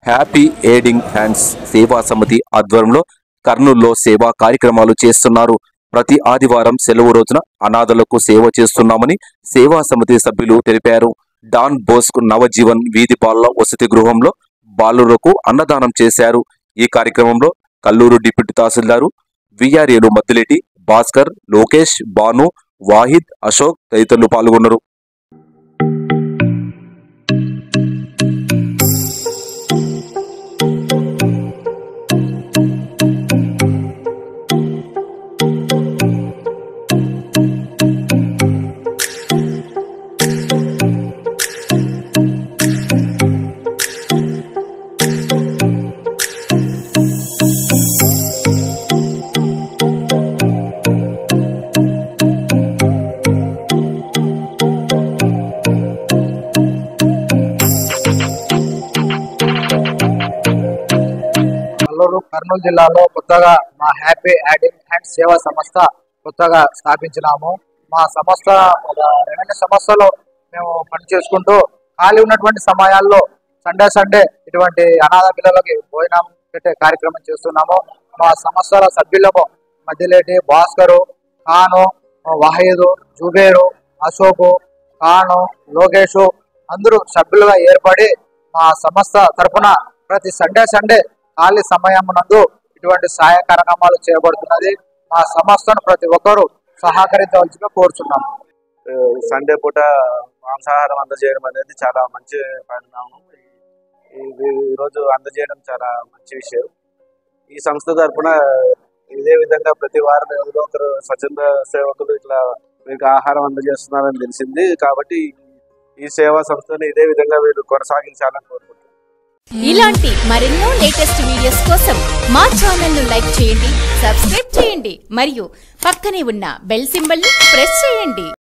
happy aiding hands సేవా సమితి ఆధ్వర్యంలో కర్నూలులో సేవా కార్యక్రమాలు చేస్తున్నారు ప్రతి ఆదివారం సెలవు రోజున అనాథలకు సేవ చేస్తున్నామని సేవా సమితి సభ్యులు తెలిపారు డాన్ బోస్క్ నవజీవన్ వీధి బాలల వసతి గృహంలో బాలురకు అన్నదానం చేశారు ఈ కార్యక్రమంలో కల్లూరు డిప్యూటీ తహసీల్దారు విఆర్ఏలు మద్దిలేటి భాస్కర్ లోకేష్ బాను వాహిద్ అశోక్ తదితరులు పాల్గొన్నారు కల్లూరు కర్నూలు జిల్లాలో కొత్తగా మా హ్యాపీ యాడింగ్ అండ్ సేవా సంస్థ కొత్తగా స్థాపించినాము మా సంస్థ ఒక రెవెన్యూ సంస్థలో మేము పని చేసుకుంటూ ఖాళీ ఉన్నటువంటి సమయాల్లో సండే సండే ఇటువంటి అనాథ పిల్లలకి భోజనం పెట్టే కార్యక్రమం చేస్తున్నాము మా సంస్థల సభ్యులము మధ్యలేటి భాస్కరు ఖాను వాహిదు జుబేరు అశోకు ఖాను లోకేషు అందరూ సభ్యులుగా ఏర్పడి మా సంస్థ తరపున ప్రతి సండే సండే ఖాళీ సమయం నందు ఇటువంటి సహాయ కార్యక్రమాలు చేయబడుతున్నది మా సంస్థను ప్రతి ఒక్కరూ సహకరించవలసిగా కోరుచున్నాము ఆ, సండే పూట మాంసాహారం అందజేయడం అనేది చాలా మంచి పరిణామం ఇది ఈరోజు అందజేయడం చాలా మంచి విషయం ఈ సంస్థ తరపున ఇదే విధంగా ప్రతి వారం ఏదో ఒకరు స్వచ్ఛంద సేవకులు ఇట్లా మీకు ఆహారం అందజేస్తున్నారని తెలిసింది కాబట్టి ఈ సేవా సంస్థను ఇదే విధంగా వీరు కొనసాగించాలని కోరుకుంటున్నాను ఇలాంటి మరెన్నో లేటెస్ట్ వీడియోస్ కోసం మా ఛానల్ ను లైక్ చేయండి సబ్స్క్రైబ్ చేయండి మరియు పక్కనే ఉన్న బెల్ సింబల్ ని ప్రెస్ చేయండి